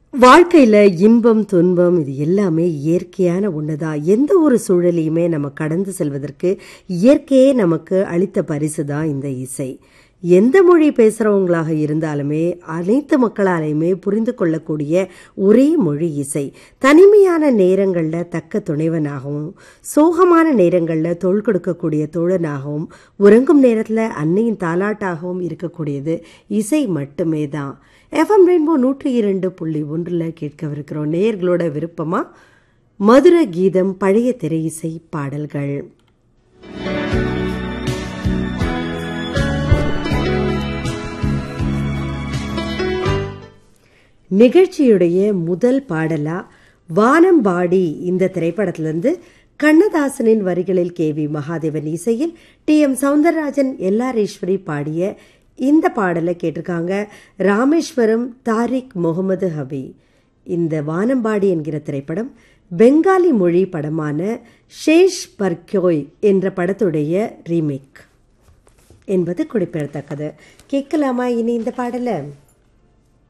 வாழ்க்கையில இன்பம் துன்பம் இது எல்லாமே இயற்கையான ஒண்ணுதான் எந்த ஒரு சூழலையுமே நம்ம கடந்து செல்வதற்கு இயற்கையே நமக்கு அளித்த பரிசு தான் இந்த இசை எந்த மொழி பேசுறவங்களாக இருந்தாலுமே அனைத்து மக்களாலையுமே புரிந்து கொள்ளக்கூடிய ஒரே மொழி இசை தனிமையான நேரங்கள்ல தக்க துணைவனாகவும் சோகமான நேரங்கள்ல தோள் கொடுக்கக்கூடிய தோழனாகவும் உறங்கும் நேரத்துல அன்னையின் தாலாட்டாகவும் இருக்கக்கூடியது இசை மட்டுமே தான் எஃப்எம் ரெயின்போ நூற்றி இரண்டு புள்ளி ஒன்றில் கேட்கவிருக்கிறோம் நேயர்களோட விருப்பமா மதுர கீதம் பழைய திரை இசை பாடல்கள் நிகழ்ச்சியுடைய முதல் பாடலா வானம்பாடி இந்த திரைப்படத்திலிருந்து கண்ணதாசனின் வரிகளில் கே வி மகாதேவன் இசையில் டி எம் சவுந்தரராஜன் எல்லாரீஸ்வரி பாடிய இந்த பாடலை கேட்டிருக்காங்க ராமேஸ்வரம் தாரிக் முகமது ஹபி இந்த வானம்பாடி என்கிற திரைப்படம் பெங்காலி மொழி படமான ஷேஷ் பர்க்யோய் என்ற படத்துடைய ரீமேக் என்பது குறிப்பிடத்தக்கது கேட்கலாமா இனி இந்த பாடலை